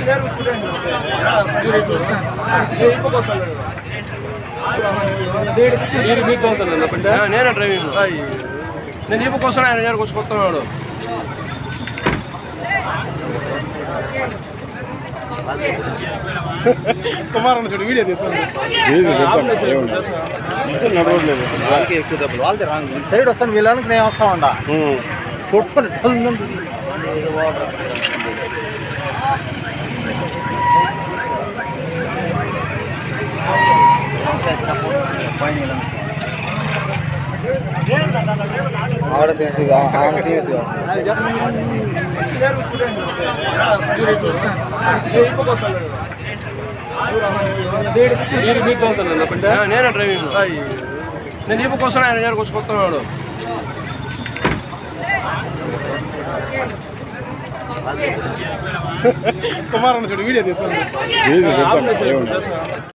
నేనే డ్రైవింగ్ నేను ఈ కోసం ఆయన దగ్గరకు వచ్చి కొత్తవాడు కుమార్ అన్న చూడు వీడియో తీస్తాను వాళ్ళకి ఎక్కువ దెబ్బలు వాళ్ళది రాంగ్ సైడ్ వస్తాను వీళ్ళకి నేను వస్తా ఉండా కొట్టుకొని టల్లుంది. ఆడ తీసి ఆడ తీసి నేనే డ్రైవింగ్ నేను ఈ కోసం ఆయన దగ్గరకు వచ్చి కొత్తవాడు కుమార్ అన్న చూడు వీడియో తీస్తాను